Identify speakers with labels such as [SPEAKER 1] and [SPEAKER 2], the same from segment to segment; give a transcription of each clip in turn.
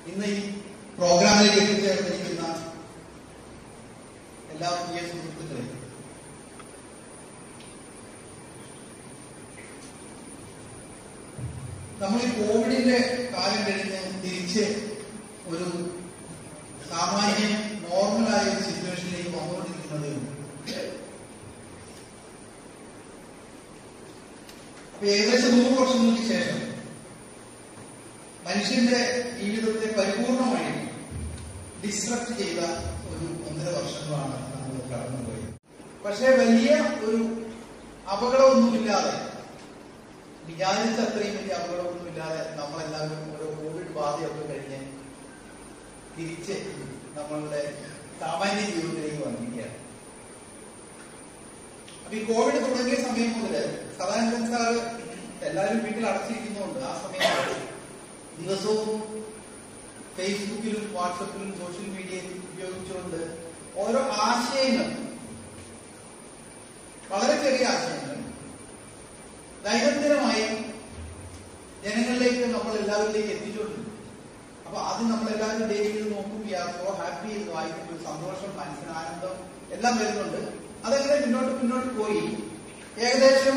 [SPEAKER 1] ഇന്ന് ഈ പ്രോഗ്രാമിലേക്ക് എത്തിച്ചേർന്നിരിക്കുന്ന എല്ലാ പ്രിയ സുഹൃത്തുക്കളെയും നമ്മൾ ഈ കോവിഡിന്റെ കാലം കഴിഞ്ഞ് തിരിച്ച് ഒരു സാമാന്യ നോർമലായ ഒരു സിറ്റുവേഷനിലേക്ക് വന്നുകൊണ്ടിരിക്കുന്നത് അപ്പൊ ഏകദേശം നൂറ് വർഷങ്ങൾക്ക് ശേഷം മനുഷ്യന്റെ ജീവിതത്തെ പരിപൂർണമായി ഡിസ്ട്രക്ട് ചെയ്ത ഒരു ഒന്നര വർഷങ്ങളാണ് നമ്മൾ കടന്നുപോയത് പക്ഷേ വലിയ ഒരു അപകടമൊന്നുമില്ലാതെ വിചാരിച്ച അത്രയും വലിയ അപകടമൊന്നുമില്ലാതെ നമ്മളെല്ലാവരും ഓരോ കോവിഡ് ബാധയൊക്കെ കഴിഞ്ഞ് തിരിച്ച് നമ്മളുടെ സാമാന്യ ജീവിതത്തിലേക്ക് വന്നിരിക്കുകയാണ് അപ്പൊ ഈ കോവിഡ് തുടങ്ങിയ സമയം മുതൽ സദാനന്ദൻ സാറ് എല്ലാവരും വീട്ടിൽ അടച്ചിരിക്കുന്നുണ്ട് ആ സമയത്ത് ദിവസവും ഫേസ്ബുക്കിലും വാട്സപ്പിലും സോഷ്യൽ മീഡിയയിലും ഉപയോഗിച്ചുകൊണ്ട് ഓരോ ആശയങ്ങൾ വളരെ ചെറിയ ആശയങ്ങൾ ദൈനംദിനമായി ജനങ്ങളിലേക്ക് നമ്മൾ എല്ലാവരിലേക്ക് എത്തിച്ചുകൊണ്ടിരുന്നു അപ്പൊ അത് നമ്മൾ എല്ലാവരും ഡെയിലി നോക്കും വി ആർ സോ ഹാപ്പി വായിക്കുമ്പോൾ സന്തോഷം മനസ്സിന് ആനന്ദം എല്ലാം വരുന്നുണ്ട് അതങ്ങനെ മുന്നോട്ട് മുന്നോട്ട് പോയി ഏകദേശം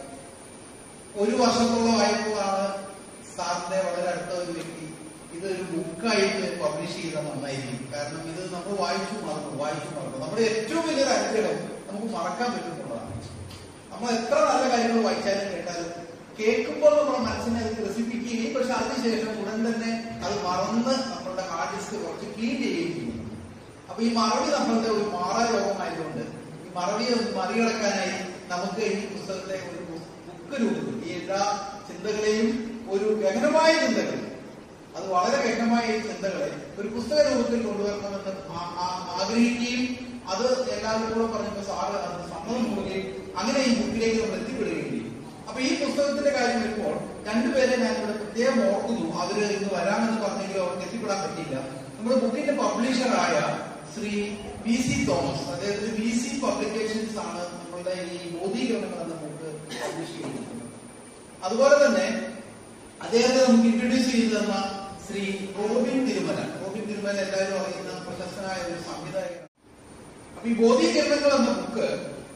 [SPEAKER 1] ഒരു വർഷത്തോളം ആയപ്പോഴാണ് സാറിന്റെ വളരെ അടുത്ത ഒരു വ്യക്തി ഇതൊരു ബുക്കായിട്ട് പബ്ലിഷ് ചെയ്താൽ നന്നായിരിക്കും കാരണം ഇത് നമ്മൾ വായിച്ചു മറന്നു വായിച്ചു മറന്നു നമ്മുടെ ഏറ്റവും വലിയൊരു അനുഗ്രഹം നമുക്ക് മറക്കാൻ പറ്റുന്നുള്ളതാണ് നമ്മൾ എത്ര നല്ല കാര്യങ്ങൾ വായിച്ചാലും കേട്ടാലും കേൾക്കുമ്പോൾ നമ്മുടെ മനസ്സിനെ അത് രസിപ്പിക്കുകയും പക്ഷെ അതിനുശേഷം ഉടൻ തന്നെ അത് മറന്ന് നമ്മളുടെ ഹാർഡ് ഡിസ്ക് കുറച്ച് ക്ലീൻ ചെയ്യുകയും ചെയ്യുന്നു അപ്പൊ ഈ മറവി നമ്മളുടെ ഒരു മാറാ രോഗമായതുകൊണ്ട് ഈ മറവിയെ ഒന്ന് മറികടക്കാനായി നമുക്ക് ഈ പുസ്തകത്തെ ഒരു ബുക്ക് രൂപത്തിൽ ഈ എല്ലാ ചിന്തകളെയും ഒരു ഗഹനമായ ചിന്തകൾ അത് വളരെ ഗഹനമായ ഈ ചിന്തകളെ ഒരു പുസ്തക രൂപത്തിൽ കൊണ്ടുവരണമെന്ന് ആ- ആ- ആഗ്രഹിക്കുകയും അത് എല്ലാവരും കൂടെ പറഞ്ഞപ്പോൾ സാറ് അത് സമ്മതം പോവുകയും അങ്ങനെ ഈ ബുക്കിലേക്ക് നമ്മൾ എത്തിപ്പെടുകയും ചെയ്യും അപ്പൊ ഈ പുസ്തകത്തിന്റെ കാര്യം വരുമ്പോൾ രണ്ടുപേരെ ഞാൻ ഇവിടെ പ്രത്യേകം ഓർക്കുന്നു അവര് ഇന്ന് വരാമെന്ന് പറഞ്ഞെങ്കിലും അവർക്ക് എത്തിപ്പെടാൻ പറ്റിയില്ല നമ്മുടെ ബുക്കിന്റെ പബ്ലിഷറായ ശ്രീ വി സി തോമസ് അദ്ദേഹത്തിന് വി സി പബ്ലിക്കേഷൻസ് ആണ് നമ്മളുടെ ഈ ബോധീകരണങ്ങൾ എന്ന ബുക്ക് പബ്ലിഷ് ചെയ്യുന്നത് അതുപോലെ തന്നെ അദ്ദേഹത്തെ നമുക്ക് ഇൻട്രൊഡ്യൂസ് ചെയ്തു തന്ന ശ്രീ റോബിൻ തിരുമല റോബിൻ തിരുമല എല്ലാവരും അറിയുന്ന പ്രശസ്തനായ ഒരു സംവിധായകൻ അപ്പൊ ഈ ബോധീകരണങ്ങൾ എന്ന ബുക്ക്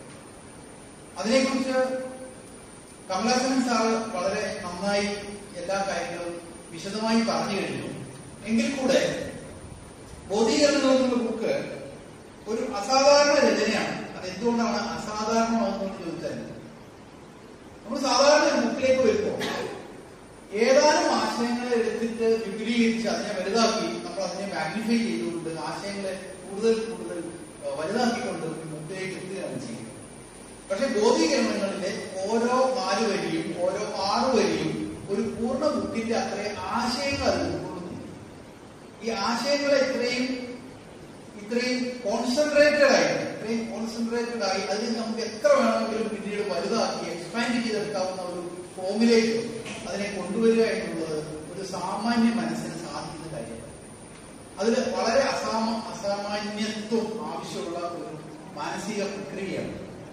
[SPEAKER 1] അതിനെക്കുറിച്ച് കമലാസനൻ സാറ് വളരെ നന്നായി എല്ലാ കാര്യങ്ങളും വിശദമായി പറഞ്ഞു കഴിഞ്ഞു എങ്കിൽ കൂടെ ബോധീകരണങ്ങൾ എന്നുള്ള ബുക്ക് ഒരു അസാധാരണ രചനയാണ് അത് എന്തുകൊണ്ടാണ് അസാധാരണമാകുന്നത് ചോദിച്ചാൽ നമ്മൾ സാധാരണ ഒരു ബുക്കിലേക്ക് വരുമ്പോൾ ഏതാനും ആശയങ്ങളെ എടുത്തിട്ട് വിപുലീകരിച്ച് അതിനെ വലുതാക്കി നമ്മൾ അതിനെ മാഗ്നിഫൈ ചെയ്തുകൊണ്ട് ആശയങ്ങളെ കൂടുതൽ കൂടുതൽ ഏഹ്, വലുതാക്കിക്കൊണ്ട് ഒരു ബുക്കിലേക്ക് എത്തുകയാണ് ചെയ്യുന്നത് പക്ഷെ ബോധീകരണങ്ങളിലെ ഓരോ നാല് വരിയും ഓരോ ആറ് വരിയും ഒരു പൂർണ്ണ ബുക്കിന്റെ അത്രയും ആശയങ്ങൾ അത് ഉൾക്കൊള്ളുന്നു ഈ ആശയങ്ങളെ ഇത്രയും ഇത്രയും കോൺസെൻട്രേറ്റഡ് ആയി ഇത്രയും കോൺസെൻട്രേറ്റഡ് ആയി അതിൽ നമുക്ക് എത്ര വേണമെങ്കിലും പിന്നീട് വലുതാക്കി എക്സ്പാൻഡ് ചെയ്തെടുക്കാവുന്ന ഒരു ഫോമിലേക്ക് അതിനെ കൊണ്ടുവരിക എന്നുള്ളത് ഒരു സാമാന്യ മനസ്സിന് സാധിക്കുന്ന കാര്യമാണ് അതിൽ വളരെ അസാമ അസാമാന്യത്വം ആവശ്യമുള്ള ഒരു മാനസിക പ്രക്രിയയാണ്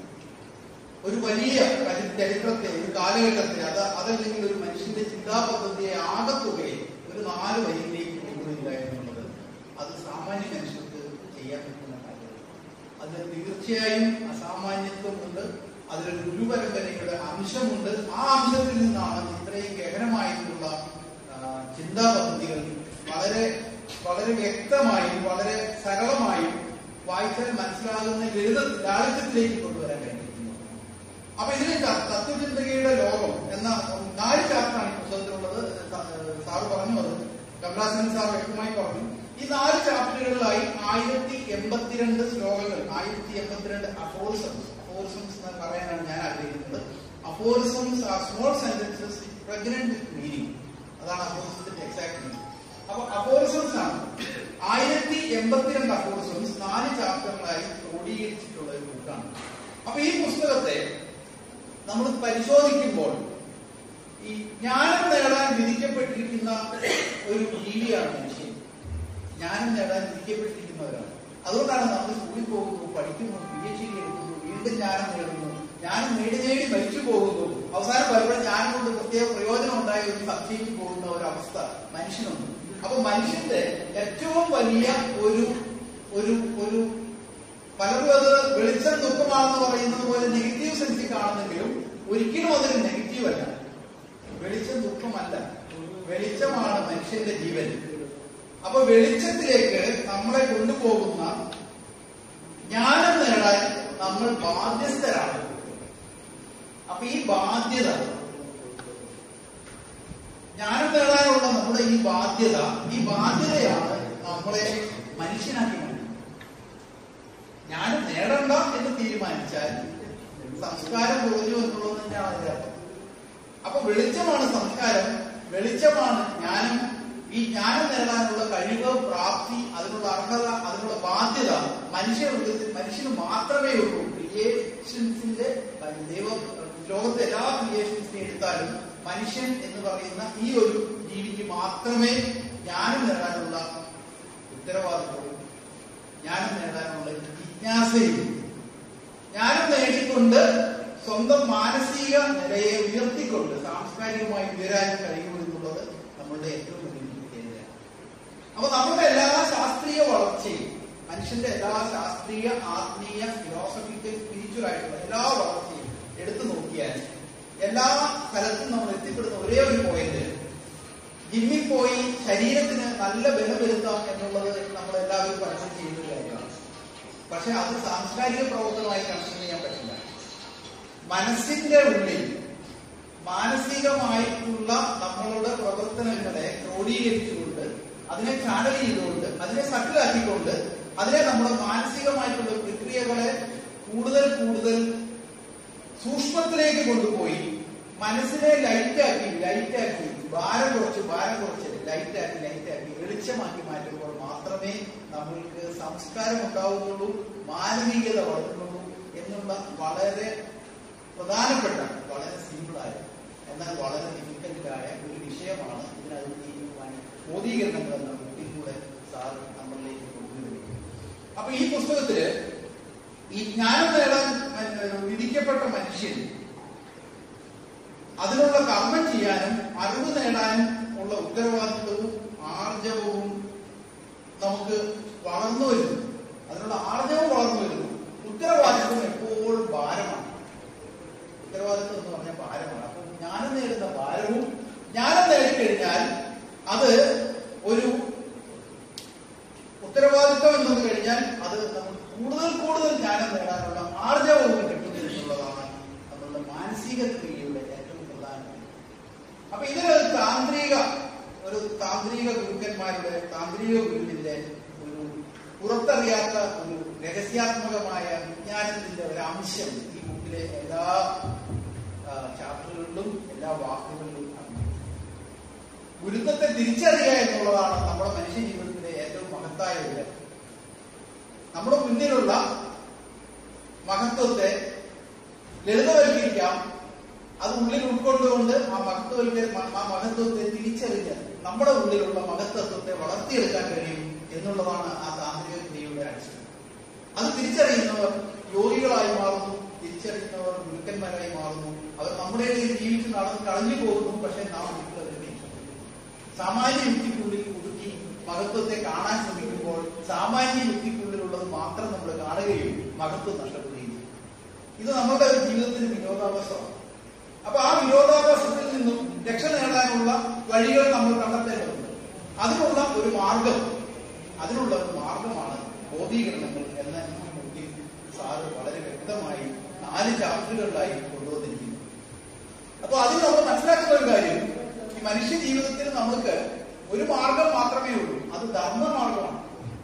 [SPEAKER 1] ഒരു വലിയ ചരി- ചരിത്രത്തെ ഒരു കാലഘട്ടത്തെ അത് അതല്ലെങ്കിൽ ഒരു മനുഷ്യന്റെ ചിന്താ പദ്ധതിയെ ആകത്തുകയെ ഒരു നാല് വരിയിലേക്ക് കൊണ്ടുവരിക എന്നുള്ളത് അത് സാമാന്യ മനുഷ്യർക്ക് ചെയ്യാൻ പറ്റുന്ന കാര്യമാണ് അത് തീർച്ചയായും അസാമാന്യത്വമുണ്ട് അതിലൊരു ഗുരുപരമ്പരയുടെ അംശമുണ്ട് ആ അംശത്തിൽ നിന്നാണ് ഇത്രയും ഗഹനമായിട്ടുള്ള ആ, ചിന്താ പദ്ധതികൾ വളരെ വളരെ വ്യക്തമായും വളരെ സരളമായും വായിച്ചാൽ മനസ്സിലാകുന്ന ലളിത ലാളിത്യത്തിലേക്ക് കൊണ്ടുവരാൻ കഴിയും അപ്പൊ ഇതിന് ത- തത്വചിന്തകയുടെ ലോകം എന്ന നാല് ചാപ്റ്ററാണ് ഈ പുസ്തകത്തിലുള്ളത് സ- സാറ് പറഞ്ഞു അത് കമലാസൻ സാർ വ്യക്തമായി പറഞ്ഞു ഈ നാല് ചാപ്റ്ററുകളിലായി ആയിരത്തി എൺപത്തിരണ്ട് ശ്ലോകങ്ങൾ ആയിരത്തി എൺപത്തിരണ്ട് അഫോറിസംസ് അഫോറിസംസ് എന്ന് പറയാനാണ് ഞാൻ ആഗ്രഹിക്കുന്നത് aphorisms are small sentences pregnant meaning അതാണ് അഫോറിസത്തിന്റെ എക്സാക്ട് മീനിങ് അപ്പൊ അഫോറിസംസ് ആണ് ആയിരത്തി എൺപത്തിരണ്ട് അഫോറിസംസ് നാല് ചാപ്റ്ററുകളായി ക്രോഡീകരിച്ചിട്ടുള്ള ഒരു ബുക്കാണ് അപ്പൊ ഈ പുസ്തകത്തെ നമ്മൾ പരിശോധിക്കുമ്പോൾ ഈ ജ്ഞാനം നേടാൻ വിധിക്കപ്പെട്ടിരിക്കുന്ന ഒരു ജീവിയാണ് മനുഷ്യൻ ജ്ഞാനം നേടാൻ വിധിക്കപ്പെട്ടിരിക്കുന്നവരാണ് അതുകൊണ്ടാണ് നമ്മൾ സ്കൂളിൽ പോകുന്നു പഠിക്കുന്നു പി എച്ച് ഡി എടുക്കുന്നു വീണ്ടും ജ്ഞാനം നേടുന്നു ജ്ഞാനം നേടി നേടി മരിച്ചു പോകുന്നു അവസാനം പലപ്പോഴും ജ്ഞാനം കൊണ്ട് പ്രത്യേക പ്രയോജനം ഉണ്ടായി എന്ന് സംശയിച്ചു പോകുന്ന ഒരു അവസ്ഥ മനുഷ്യനുണ്ട് ഇത് അപ്പൊ മനുഷ്യന്റെ ഏറ്റവും വലിയ ഒരു ഒരു ഒരു പലരും അത് വെളിച്ചം ദുഃഖമാണെന്ന് പറയുന്നത് പോലെ നെഗറ്റീവ് സെൻസിൽ കാണുന്നെങ്കിലും ഒരിക്കലും അതൊരു നെഗറ്റീവ് അല്ല വെളിച്ചം ദുഃഖമല്ല വെളിച്ചമാണ് മനുഷ്യന്റെ ജീവൻ അപ്പൊ വെളിച്ചത്തിലേക്ക് നമ്മളെ കൊണ്ടുപോകുന്ന ജ്ഞാനം നേടാൻ നമ്മൾ ബാധ്യസ്ഥരാണ് അപ്പൊ ഈ ബാധ്യത ജ്ഞാനം നേടാനുള്ള നമ്മുടെ ഈ ബാധ്യത ഈ ബാധ്യതയാണ് നമ്മളെ മനുഷ്യനാക്കി മാറ്റുന്നത് ജ്ഞാനം നേടണ്ട എന്ന് തീരുമാനിച്ചാൽ സംസ്കാരം കുറഞ്ഞു എന്നുള്ളത് തന്നെയാണ് അതിന്റെ അർത്ഥം അപ്പൊ വെളിച്ചമാണ് സംസ്കാരം വെളിച്ചമാണ് ജ്ഞാനം ഈ ജ്ഞാനം നേടാനുള്ള കഴിവ് പ്രാപ്തി അതിനുള്ള അർഹത അതിനുള്ള ബാധ്യത മനുഷ്യ മനുഷ്യന് മാത്രമേ ഉള്ളൂ ക്രിയേഷൻസിന്റെ ദൈവ ലോകത്തെ എല്ലാ ക്രിയേഷൻസിനെ എടുത്താലും മനുഷ്യൻ എന്ന് പറയുന്ന ഈ ഒരു ജീവിക്ക് മാത്രമേ ജ്ഞാനം നേടാനുള്ള ഉത്തരവാദിത്വവും ജ്ഞാനം നേടാനുള്ള ജിജ്ഞാസയും ജ്ഞാനം നേടിക്കൊണ്ട് സ്വന്തം മാനസിക നിലയെ ഉയർത്തിക്കൊണ്ട് സാംസ്കാരികമായി ഉയരാൻ കഴിയുമെന്നുള്ളത് നമ്മളുടെ ഏറ്റവും വലിയ പ്രത്യേകതയാണ് അപ്പൊ നമ്മുടെ എല്ലാ ശാസ്ത്രീയ വളർച്ചയും മനുഷ്യന്റെ എല്ലാ ശാസ്ത്രീയ ആത്മീയ ഫിലോസഫിക്കൽ സ്പിരിച്വൽ ആയിട്ടുള്ള എല്ലാ വളർച്ചയും എടുത്തു നോക്കിയാൽ എല്ലാ സ്ഥലത്തും നമ്മൾ എത്തിപ്പെടുന്ന ഒരേ ഒരു പോയിന്റ് ജിമ്മിൽ പോയി ശരീരത്തിന് നല്ല ബലം വരുത്താം എന്നുള്ളത് നമ്മൾ എല്ലാവരും പഠനം ചെയ്യുന്ന ഒരു കാര്യമാണ് പക്ഷെ അത് സാംസ്കാരിക പ്രവർത്തനമായി കണക്ട് ചെയ്യാൻ പറ്റില്ല മനസ്സിന്റെ ഉള്ളിൽ മാനസികമായിട്ടുള്ള നമ്മളുടെ പ്രവർത്തനങ്ങളെ ക്രോഡീകരിച്ചുകൊണ്ട് അതിനെ ചാനൽ ചെയ്തുകൊണ്ട് അതിനെ സട്ടിലാക്കിക്കൊണ്ട് അതിനെ നമ്മുടെ മാനസികമായിട്ടുള്ള പ്രക്രിയകളെ കൂടുതൽ കൂടുതൽ സൂക്ഷ്മത്തിലേക്ക് കൊണ്ടുപോയി മനസ്സിനെ ലൈറ്റാക്കി ലൈറ്റാക്കി ഭാരം കുറച്ച് ഭാരം കുറച്ച് ലൈറ്റാക്കി ലൈറ്റാക്കി വെളിച്ചമാക്കി മാറ്റുമ്പോൾ മാത്രമേ നമ്മൾക്ക് സംസ്കാരം ഉണ്ടാവുന്നുള്ളൂ മാനവികത വളരുന്നുള്ളൂ എന്നുള്ള വളരെ പ്രധാനപ്പെട്ട വളരെ സിമ്പിളായ എന്നാൽ വളരെ ഡിഫിക്കൽട്ടായ ഒരു വിഷയമാണ് ഇതിനകത്ത് തീരുമാനം ബോധീകരണങ്ങൾ എന്ന ബുദ്ധിലൂടെ സാർ നമ്മളിലേക്ക് കൊണ്ടുവരുന്നത് അപ്പൊ ഈ പുസ്തകത്തില് ഈ ജ്ഞാനം നേടാൻ മ- വിധിക്കപ്പെട്ട മനുഷ്യൻ അതിനുള്ള കർമ്മം ചെയ്യാനും അറിവ് നേടാനും ഉള്ള ഉത്തരവാദിത്വവും ആർജവവും നമുക്ക് വളർന്നു വരുന്നു അതിനുള്ള ആർജവം വളർന്നു വരുന്നു ഉത്തരവാദിത്വം എപ്പോഴും ഭാരമാണ് ഉത്തരവാദിത്വം എന്ന് പറഞ്ഞാൽ ഭാരമാണ് അപ്പൊ ജ്ഞാനം നേടുന്ന ഭാരവും ജ്ഞാനം നേടിക്കഴിഞ്ഞാൽ അത് ഒരു ഉത്തരവാദിത്വം എന്ന് കഴിഞ്ഞാൽ അത് നമ്മൾ കൂടുതൽ കൂടുതൽ ജ്ഞാനം നേടാനുള്ള ആർജവവും കിട്ടുന്നു എന്നുള്ളതാണ് നമ്മളുടെ മാനസിക ക്രിയയുടെ ഏറ്റവും പ്രധാനം അപ്പൊ ഇതിലൊരു താന്ത്രിക ഒരു താന്ത്രിക ഗുരുക്കന്മാരുടെ താന്ത്രിക ഗുരുവിന്റെ ഒരു പുറത്തറിയാത്ത ഒരു രഹസ്യാത്മകമായ വിജ്ഞാനത്തിന്റെ ഒരു അംശം ഈ ബുക്കിലെ എല്ലാ ആ, ചാപ്റ്ററുകളിലും എല്ലാ വാക്കുകളിലും അടങ്ങിയിട്ടുണ്ട്. ഗുരുത്വത്തെ തിരിച്ചറിയുക എന്നുള്ളതാണ് നമ്മുടെ മനുഷ്യ ജീവിതത്തിലെ ഏറ്റവും മഹത്തായ ഒരു കാര്യം. നമ്മുടെ മുന്നിലുള്ള മഹത്വത്തെ ലളിതവൽക്കരിക്കാം അത് ഉള്ളിൽ ഉൾക്കൊണ്ടുകൊണ്ട് ആ മഹത്വവൽക്ക ആ മഹത്വത്തെ തിരിച്ചറിഞ്ഞ് നമ്മുടെ ഉള്ളിലുള്ള മഹത്വത്തെ വളർത്തിയെടുക്കാൻ കഴിയും എന്നുള്ളതാണ് ആ താന്ത്രിക ക്രിയയുടെ അടിസ്ഥാനം അത് തിരിച്ചറിയുന്നവർ യോഗികളായി മാറുന്നു തിരിച്ചറിയുന്നവർ ഗുരുക്കന്മാരായി മാറുന്നു അവർ നമ്മുടെ ഇടയിൽ ജീവിച്ച് നടന്ന് കളഞ്ഞു പോകുന്നു പക്ഷെ നാം ഒരിക്കലും അവരെ തിരിച്ചറിയുന്നു സാമാന്യ യുക്തിക്കുള്ളിൽ ഒതുക്കി മഹത്വത്തെ കാണാൻ ശ്രമിക്കുമ്പോൾ സാമാന്യ യുക്തിക്കുള്ളിലുള്ളത് മാത്രം നമ്മൾ കാണുകയും മഹത്വം നഷ്ടപ്പെടുകയും ചെയ്യും ഇത് നമ്മുടെ ഒരു ജീവിതത്തിന് വിരോധാഭാസമാണ് അപ്പൊ ആ വിരോധാഭാസത്തിൽ നിന്നും രക്ഷ നേടാനുള്ള വഴികൾ നമ്മൾ കണ്ടെത്തേണ്ടതുണ്ട് അതിനുള്ള ഒരു മാർഗം അതിനുള്ള ഒരു മാർഗമാണ് ബോധീകരണങ്ങൾ എന്ന ഈ ബുക്കിൽ സാറ് വളരെ വ്യക്തമായി നാല് ചാപ്റ്ററുകളിലായി കൊണ്ടുവന്നിരിക്കുന്നു അപ്പൊ അതിൽ നമ്മൾ മനസ്സിലാക്കുന്ന ഒരു കാര്യം ഈ മനുഷ്യ ജീവിതത്തിൽ നമുക്ക് ഒരു മാർഗം മാത്രമേ ഉള്ളൂ അത് ധർമ്മമാർഗമാണ്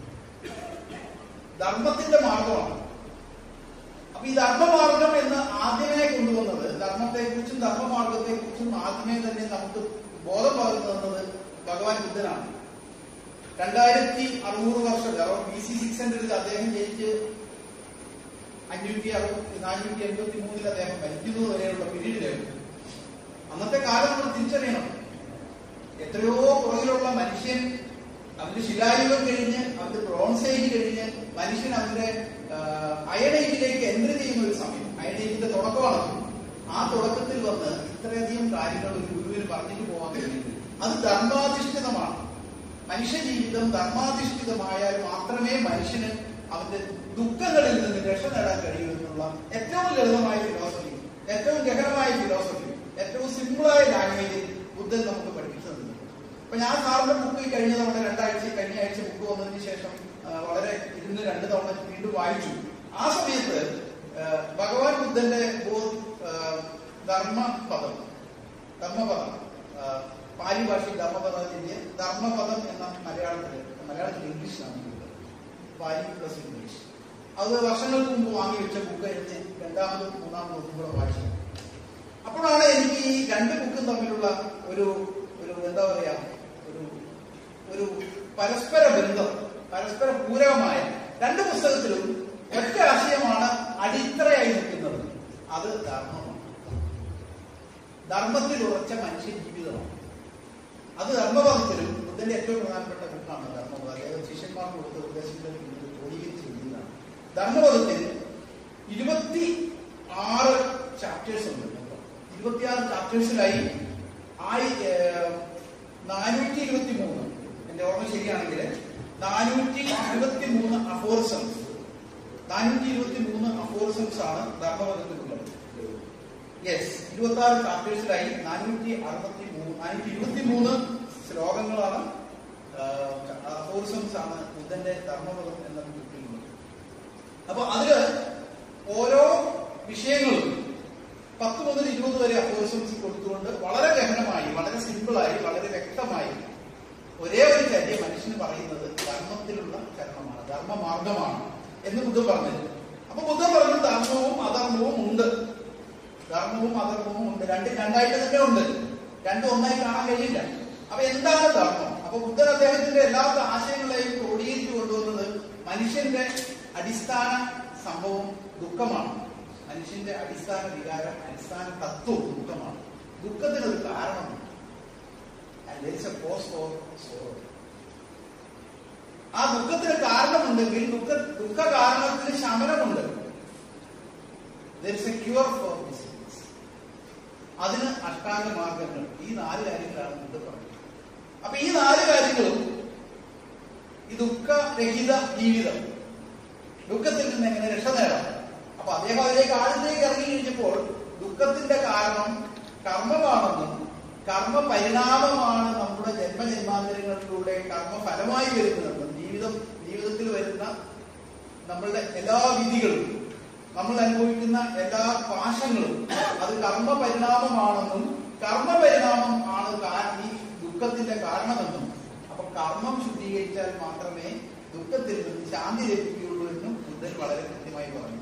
[SPEAKER 1] ധർമ്മത്തിന്റെ മാർഗമാണ് അപ്പൊ ഈ ധർമ്മമാർഗം എന്ന് ആദ്യമേ കൊണ്ടുവന്നത് ധർമ്മത്തെക്കുറിച്ചും ധർമ്മമാർഗത്തെക്കുറിച്ചും ആദ്യമേ തന്നെ നമുക്ക് ബോധം പകർന്നു തന്നത് ഭഗവാൻ ബുദ്ധനാണ് രണ്ടായിരത്തി അറുന്നൂറ് വർഷം അറൌണ്ട് ബി സി സിക്സ് ഹൺഡ്രഡിൽ അദ്ദേഹം ജനിച്ച് അഞ്ഞൂറ്റി അറുപത്തി നാനൂറ്റി എൺപത്തി മൂന്നിൽ അദ്ദേഹം മരിക്കുന്നത് വരെയുള്ള പീരീഡില് അന്നത്തെ കാലം നമ്മൾ തിരിച്ചറിയണം എത്രയോ പുറകിലുള്ള മനുഷ്യൻ അവന്റെ ശിലായുഗം കഴിഞ്ഞ് അവന്റെ ബ്രോൺസ് ഏജ് കഴിഞ്ഞ് മനുഷ്യൻ അവന്റെ അയൺ ഏജിലേക്ക് എൻട്രി ചെയ്യുന്ന ഒരു സമയം അയൺ ഏജിന്റെ തുടക്കമാണ് ആ തുടക്കത്തിൽ വന്ന് ഇത്രയധികം കാര്യങ്ങൾ ഒരു ഗുരുവിന് പറഞ്ഞിട്ട് പോകാൻ കഴിയുന്നത് അത് ധർമാധിഷ്ഠിതമാണ് മനുഷ്യ ജീവിതം ധർമാധിഷ്ഠിതമായാൽ മാത്രമേ മനുഷ്യന് അവന്റെ ദുഃഖങ്ങളിൽ നിന്ന് രക്ഷ നേടാൻ കഴിയൂ എന്നുള്ള ഏറ്റവും ലളിതമായ ഫിലോസഫി ഏറ്റവും ഗഹനമായ ഫിലോസഫി ഏറ്റവും സിമ്പിളായ ലാംഗ്വേജിൽ ബുദ്ധൻ നമുക്ക് പഠിപ്പിച്ചു തന്നു അപ്പൊ ഞാൻ സാറിന്റെ ബുക്ക് കഴിഞ്ഞ തവണ രണ്ടാഴ്ച കഴിഞ്ഞ ആഴ്ച ബുക്ക് വന്നതിന് ശേഷം ആ, വളരെ ഇരുന്ന് രണ്ട് തവണ വീണ്ടും വായിച്ചു ആ സമയത്ത് ആ, ഭഗവാൻ ബുദ്ധന്റെ ബോധ് ആ, ധർമ്മപദം ധർമ്മപദം ആ, പാലി ഭാഷയിൽ ധർമ്മപദത്തിന്റെ ധർമ്മപദം എന്ന മലയാളത്തിൽ മലയാളത്തിൽ ഇംഗ്ലീഷിലാണ് ഉള്ളത്. പാലി പ്ലസ് ഇംഗ്ലീഷ് അത് വർഷങ്ങൾക്ക് മുമ്പ് വാങ്ങി വെച്ച ബുക്ക് എടുത്ത് രണ്ടാമതും മൂന്നാമതും ഒന്നും കൂടെ വായിച്ചു അപ്പോഴാണ് എനിക്ക് ഈ രണ്ട് ബുക്കും തമ്മിലുള്ള ഒരു ഒരു എന്താ പറയാ ഒരു ഒരു പരസ്പര ബന്ധം പരസ്പര പൂരകമായ രണ്ട് പുസ്തകത്തിലും ഒറ്റ ആശയമാണ് അടിത്തറയായി നിൽക്കുന്നത് അത് ധർമ്മമാണ് ധർമ്മത്തിൽ ഉറച്ച മനുഷ്യ ജീവിതമാണ് അത് ധർമ്മപദത്തിലും ബുദ്ധന്റെ ഏറ്റവും പ്രധാനപ്പെട്ട ബുക്കാണ് ധർമ്മപദം അതായത് ശിഷ്യന്മാർക്ക് കൊടുത്ത ഉപദേശങ്ങളിൽ നിന്ന് ക്രോഡീകരിച്ച് എഴുതിയതാണ് ധർമ്മപദത്തിൽ ഇരുപത്തി ആറ് ചാപ്റ്റേഴ്സ് ഉണ്ട് ഇരുപത്തിയാറ് ചാപ്റ്റേഴ്സിലായി ആയി നാനൂറ്റി ഇരുപത്തി മൂന്ന് എന്റെ ഓർമ്മ ശരിയാണെങ്കിൽ നാനൂറ്റി ഇരുപത്തി മൂന്ന് അഫോറിസംസ് നാനൂറ്റി ഇരുപത്തി മൂന്ന് അഫോറിസംസ് ആണ് ധർമ്മപദത്തിലുള്ളത് യെസ് ഇരുപത്തി ആറ് ചാപ്റ്റേഴ്സിലായി നാനൂറ്റി അറുപത്തി മൂന്ന് നാനൂറ്റി ഇരുപത്തി മൂന്ന് ശ്ലോകങ്ങളാണ് അഫോറിസംസ് ആണ് ബുദ്ധന്റെ ധർമ്മപദം എന്ന ബുക്കിലുള്ളത് അപ്പൊ അതില് ഓരോ വിഷയങ്ങളും പത്ത് മുതൽ ഇരുപത് വരെ അഫോറിസംസ് കൊടുത്തുകൊണ്ട് വളരെ ഗഹനമായി വളരെ സിമ്പിളായി വളരെ വ്യക്തമായി ഒരേ ഒരു കാര്യം മനുഷ്യന് പറയുന്നത് ധർമ്മത്തിലുള്ള ചരണമാണ് ധർമ്മമാർഗമാണ് എന്ന് ബുദ്ധൻ പറഞ്ഞത് അപ്പൊ ബുദ്ധൻ പറഞ്ഞു ധർമ്മവും അധർമ്മവും ഉണ്ട് ധർമ്മവും അധർമ്മവും ഉണ്ട് രണ്ട് രണ്ടായിട്ട് തന്നെ ഉണ്ട് രണ്ടും ഒന്നായി കാണാൻ കഴിയില്ല അപ്പൊ എന്താണ് ധർമ്മം അപ്പൊ ബുദ്ധൻ അദ്ദേഹത്തിന്റെ എല്ലാ ആശയങ്ങളെയും ക്രോഡീകരിച്ചു കൊണ്ടുവന്നത് മനുഷ്യന്റെ അടിസ്ഥാന സംഭവം ദുഃഖമാണ് മനുഷ്യന്റെ അടിസ്ഥാന വികാരം അടിസ്ഥാന തത്വം ദുഃഖമാണ് ദുഃഖത്തിനൊരു കാരണമുണ്ട് And there is a cause for sorrow. ആ ദുഃഖത്തിന് കാരണമുണ്ടെങ്കിൽ ദുഃഖ ദുഃഖ കാരണത്തിന് ശമനമുണ്ട് There is a cure for disease. അതിന് അഷ്ടാംഗ മാർഗങ്ങൾ ഈ നാല് കാര്യങ്ങളാണ് ബുദ്ധ പറഞ്ഞത് അപ്പൊ ഈ നാല് കാര്യങ്ങളും ഈ ദുഃഖരഹിത ജീവിതം ദുഃഖത്തിൽ നിന്ന് എങ്ങനെ രക്ഷ നേടാം അപ്പൊ അദ്ദേഹം അതിലേക്ക് ആഴത്തേക്ക് ഇറങ്ങി കഴിഞ്ഞപ്പോൾ ദുഃഖത്തിന്റെ കാരണം കർമ്മമാണെന്നും കർമ്മ പരിണാമമാണ് നമ്മുടെ ജന്മജന്മാന്തരങ്ങളിലൂടെ കർമ്മ ഫലമായി വരുന്നതെന്നും ജീവിതം ജീവിതത്തിൽ വരുന്ന നമ്മളുടെ എല്ലാ വിധികളും നമ്മൾ അനുഭവിക്കുന്ന എല്ലാ പാശങ്ങളും അത് കർമ്മ പരിണാമമാണെന്നും കർമ്മ പരിണാമം ആണ് കാ- ഈ ദുഃഖത്തിന്റെ കാരണമെന്നും അപ്പൊ കർമ്മം ശുദ്ധീകരിച്ചാൽ മാത്രമേ ദുഃഖത്തിൽ നിന്ന് ശാന്തി ലഭിക്കുകയുള്ളൂ എന്നും ബുദ്ധൻ വളരെ കൃത്യമായി പറഞ്ഞു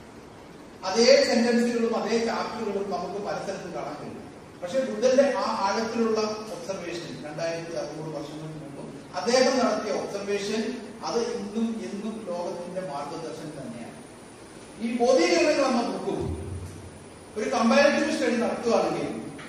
[SPEAKER 1] അതേ സെന്റൻസുകളും അതേ ചാപ്റ്ററുകളും നമുക്ക് പല സ്ഥലത്തും കാണാൻ കഴിയും പക്ഷെ ബുദ്ധന്റെ ആ ആഴത്തിലുള്ള ഒബ്സർവേഷൻ രണ്ടായിരത്തി അറുന്നൂറ് വർഷങ്ങൾക്ക് മുമ്പ് അദ്ദേഹം നടത്തിയ ഒബ്സർവേഷൻ അത് ഇന്നും എന്നും ലോകത്തിന്റെ മാർഗദർശനം തന്നെയാണ് ഈ ബോധീകരണങ്ങൾ എന്ന ബുക്കും ഒരു കമ്പാരിറ്റീവ് സ്റ്റഡി നടത്തുകയാണെങ്കിൽ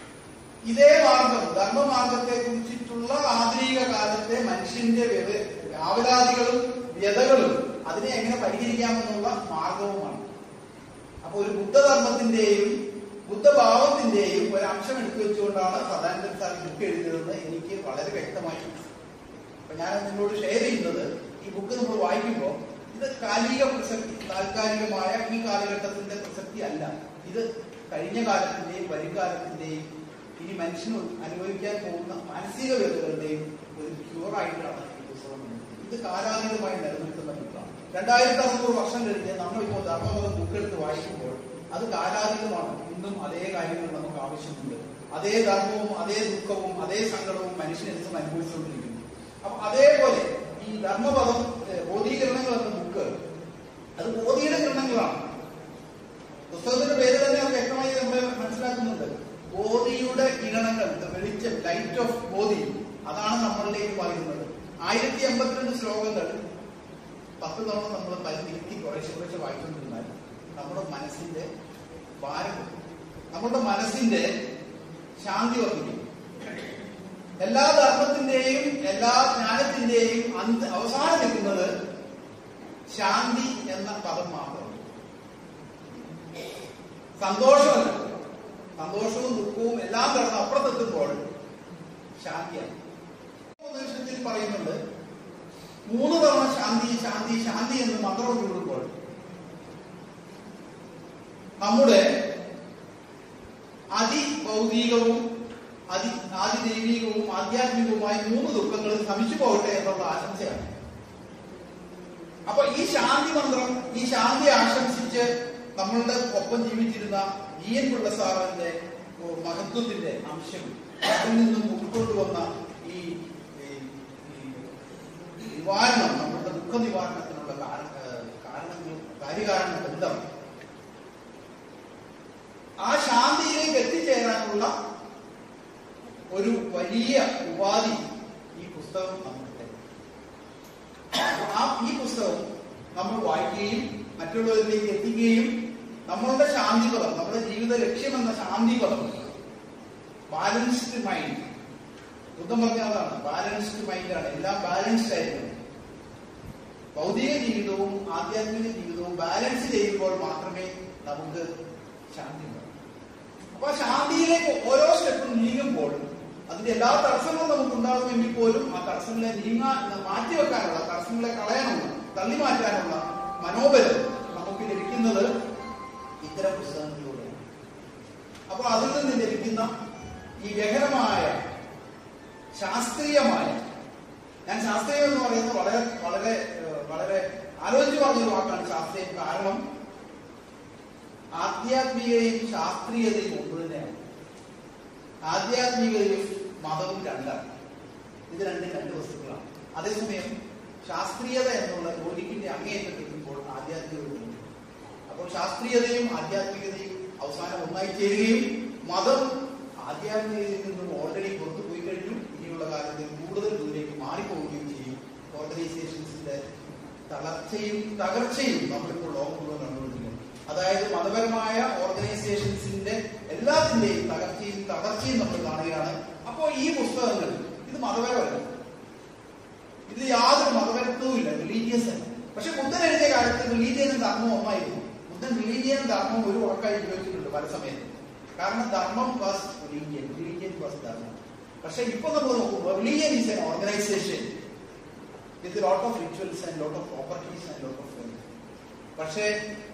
[SPEAKER 1] ഇതേ മാർഗം ധർമ്മമാർഗത്തെ കുറിച്ചിട്ടുള്ള ആധുനിക കാലത്തെ മനുഷ്യന്റെ വ്യവ- ആവലാതികളും വ്യതകളും അതിനെ എങ്ങനെ പരിഹരിക്കാമെന്നുള്ള മാർഗവുമാണ് അപ്പൊ ഒരു ബുദ്ധധർമ്മത്തിന്റെയും ബുദ്ധഭാവത്തിന്റെയും ഒരു അംശം എടുത്തു വെച്ചുകൊണ്ടാണ് സദാനന്ദൻ സാർ ബുക്ക് എഴുതിയതെന്ന് എനിക്ക് വളരെ വ്യക്തമായി മനസ്സിലായി. അപ്പൊ ഞാൻ നിങ്ങളോട് ഷെയർ ചെയ്യുന്നത് ഈ ബുക്ക് നമ്മൾ വായിക്കുമ്പോൾ ഇത് കാലിക പ്രസക്തി താൽക്കാലികമായ ഈ കാലഘട്ടത്തിന്റെ പ്രസക്തി അല്ല ഇത് കഴിഞ്ഞ കാലത്തിന്റെയും വരുംകാലത്തിന്റെയും ഇനി മനുഷ്യന് അനുഭവിക്കാൻ പോകുന്ന മാനസിക വ്യതകളുടെയും ഒരു ക്യൂറായിട്ടാണ് ഈ പുസ്തകം എഴുതിയത്. ഇത് കാലാതീതമായി നിലനിൽക്കുന്ന ബുക്കാണ് രണ്ടായിരത്തി അറുന്നൂറ് വർഷം കഴിഞ്ഞ് നമ്മളിപ്പോൾ ധർമ്മപദം ബുക്കെടുത്ത് വായിക്കുമ്പോൾ അത് കാലാതീതമാണ് ഇന്നും അതേ കാര്യങ്ങൾ നമുക്ക് ആവശ്യമുണ്ട് അതേ ധർമ്മവും അതേ ദുഃഖവും അതേ സങ്കടവും മനുഷ്യൻ എന്നും അനുഭവിച്ചുകൊണ്ടിരിക്കുന്നു അപ്പൊ അതേപോലെ ഈ ധർമ്മപദം ഏഹ്, ബോധീകരണങ്ങൾ എന്ന ബുക്ക് അത് ബോധിയുടെ കിരണങ്ങളാണ് പുസ്തകത്തിന്റെ പേര് തന്നെ അത് വ്യക്തമായി നമ്മൾ മനസ്സിലാക്കുന്നുണ്ട് ബോധിയുടെ കിരണങ്ങൾ the വെളിച്ചം ലൈറ്റ് ഓഫ് ബോധി അതാണ് നമ്മളിലേക്ക് പറയുന്നത് ആയിരത്തി എൺപത്തിരണ്ട് ശ്ലോകങ്ങൾ പത്ത് തവണ നമ്മൾ പരിനിരുത്തി കുറേശ്ശെ കുറേശ്ശെ വായിച്ചുകൊണ്ടിരുന്നാൽ നമ്മുടെ മനസ്സിന്റെ ഭാരം കുറയും. നമ്മുടെ മനസ്സിന്റെ ശാന്തി വർദ്ധിക്കും എല്ലാ ധർമ്മത്തിന്റെയും എല്ലാ ജ്ഞാനത്തിന്റെയും അന്ത അവസാനം നിൽക്കുന്നത് ശാന്തി എന്ന പദം മാത്രമാണ് സന്തോഷമല്ല സന്തോഷവും ദുഃഖവും എല്ലാം കടന്ന് അപ്പുറത്തെത്തുമ്പോൾ ശാന്തിയാണ് ഉപനിഷത്തിൽ പറയുന്നുണ്ട് മൂന്ന് തവണ ശാന്തി ശാന്തി ശാന്തി എന്ന് മന്ത്രം ചൂടുമ്പോൾ നമ്മുടെ അതിഭൗതികവും അതി ആദിദൈവികവും ആധ്യാത്മികവുമായ മൂന്ന് ദുഃഖങ്ങളും ശമിച്ചു പോകട്ടെ എന്നുള്ള ആശംസയാണ് അപ്പൊ ഈ ശാന്തി മന്ത്രം ഈ ശാന്തി ആശംസിച്ച് നമ്മളുടെ ഒപ്പം ജീവിച്ചിരുന്ന ജി എൻ പിള്ള സാറിന്റെ ഓ, മഹത്വത്തിന്റെ അംശം അതിൽ നിന്നും ഉൾക്കൊണ്ടുവന്ന ഈ ഈ- ഈ നിവാരണം നമ്മളുടെ ദുഃഖ നിവാരണത്തിനുള്ള കാര- ഏഹ് കാരണങ്ങൾ കാര്യകാരണ ബന്ധം ആ ശാന്തിയിലേക്ക് എത്തിച്ചേരാനുള്ള ഒരു വലിയ ഉപാധി ഈ പുസ്തകം നമുക്ക് തരും. ആ ഈ പുസ്തകം നമ്മൾ വായിക്കുകയും മറ്റുള്ളവരിലേക്ക് എത്തിക്കുകയും നമ്മളുടെ ശാന്തിപദം നമ്മുടെ ജീവിത ലക്ഷ്യമെന്ന ശാന്തിപദം ബാലൻസ്ഡ് മൈൻഡ് ബുദ്ധം പറഞ്ഞ അതാണ് ബാലൻസ്ഡ് മൈൻഡാണ് എല്ലാം ബാലൻസ്ഡ് ആയിരിക്കണം ഭൗതിക ജീവിതവും ആധ്യാത്മിക ജീവിതവും ബാലൻസ് ചെയ്യുമ്പോൾ മാത്രമേ നമുക്ക് ശാന്തി ഉണ്ടാകൂ അപ്പൊ ആ ശാന്തിയിലേക്ക് ഓരോ സ്റ്റെപ്പും നീങ്ങുമ്പോൾ അതിന്റെ എല്ലാ തടസ്സങ്ങളും നമുക്ക് ഉണ്ടാകുമെങ്കിൽ പോലും ആ തടസ്സങ്ങളെ നീങ്ങാൻ മാറ്റിവെക്കാനുള്ള തടസ്സങ്ങളെ കളയാനുള്ള തള്ളി മാറ്റാനുള്ള മനോബലം നമുക്ക് ലഭിക്കുന്നത് ഇത്തരം പുസ്തകങ്ങളിലൂടെയാണ് അപ്പോൾ അതിൽ നിന്ന് ലഭിക്കുന്ന ഈ ഗഹനമായ ശാസ്ത്രീയമായ ഞാൻ ശാസ്ത്രീയം എന്ന് പറയുന്നത് വളരെ വളരെ ഏഹ്, വളരെ ആലോചിച്ച് പറഞ്ഞൊരു വാക്കാണ് ശാസ്ത്രീയം കാരണം ആധ്യാത്മികതയും ശാസ്ത്രീയതയും ഒന്ന് തന്നെയാണ് ആധ്യാത്മികതയും മതവും രണ്ടാണ് ഇത് രണ്ടും രണ്ട് വസ്തുക്കളാണ് അതേസമയം ശാസ്ത്രീയത എന്നുള്ള ലോജിക്കിന്റെ അങ്ങേയറ്റം എത്തുമ്പോൾ ആധ്യാത്മികത ഉണ്ട്. അപ്പോൾ ശാസ്ത്രീയതയും ആധ്യാത്മികതയും അവസാനം ഒന്നായി ചേരുകയും മതം ആധ്യാത്മികതയിൽ നിന്നും ഓൾറെഡി പുറത്തു പോയി കഴിഞ്ഞു ഇനിയുള്ള കാലത്തിൽ കൂടുതൽ ദൂരേക്ക് മാറിപ്പോവുകയും ചെയ്യും ഓർഗനൈസേഷൻസിന്റെ തളർച്ചയും തകർച്ചയും നമ്മളിപ്പോൾ ലോകം മുഴുവൻ കണ്ടുകൊണ്ടിരിക്കുന്നു അതായത് മതപരമായ ഓർഗനൈസേഷൻസിന്റെ എല്ലാത്തിന്റെയും തകർച്ചയും തകർച്ചയും നമ്മൾ കാണുകയാണ് അപ്പോൾ ഈ പുസ്തകങ്ങൾ ഇത് മതപരമല്ല ഇത് യാതൊരു മതപരത്വവും ഇല്ല റിലീജിയസ് അല്ല പക്ഷെ ബുദ്ധൻ എഴുതിയ കാലത്ത് റിലീജിയനും ധർമ്മവും ഒന്നായിരുന്നു ബുദ്ധൻ റിലീജിയനും ധർമ്മവും ഒരു വാക്കായി ഉപയോഗിച്ചിട്ടുണ്ട് പല സമയത്ത് കാരണം ധർമ്മം വാസ് റിലീജിയൻ റിലീജിയൻ വാസ് ധർമ്മം പക്ഷെ ഇപ്പൊ നമ്മൾ നോക്കുമ്പോൾ religion is an organisation with lot of rituals and lot of properties and lot of പക്ഷേ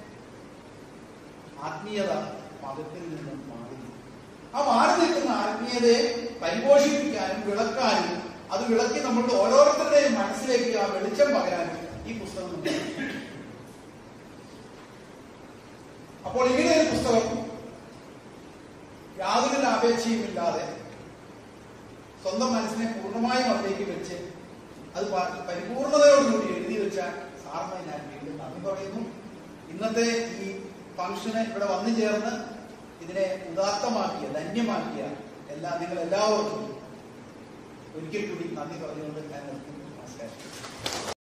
[SPEAKER 1] ആത്മീയത മതത്തിൽ നിന്നും മാറി നിൽക്കുന്നു. ആ മാറി നിൽക്കുന്ന ആത്മീയതയെ പരിപോഷിപ്പിക്കാനും വിളക്കാനും അത് വിളക്കി നമ്മളുടെ ഓരോരുത്തരുടെയും മനസ്സിലേക്ക് ആ വെളിച്ചം പകരാനും ഈ പുസ്തകം നമുക്ക് സഹായിക്കും. അപ്പോൾ ഇങ്ങനെ ഒരു പുസ്തകം യാതൊരു ലാഭേച്ഛയും ഇല്ലാതെ സ്വന്തം മനസ്സിനെ പൂർണ്ണമായും അതിലേക്ക് വെച്ച് അത് പ- പരിപൂർണതയോടുകൂടി എഴുതി വെച്ച സാറിനെ ഞാൻ വീണ്ടും നന്ദി പറയുന്നു ഇന്നത്തെ ഈ ഫംഗ്ഷന് ഇവിടെ വന്നു ചേർന്ന് ഇതിനെ ഉദാത്തമാക്കിയ ധന്യമാക്കിയ എല്ലാ നിങ്ങൾ എല്ലാവർക്കും ഒരിക്കൽ കൂടി നന്ദി പറഞ്ഞുകൊണ്ട് ഞാൻ നിർത്തുന്നു നമസ്കാരം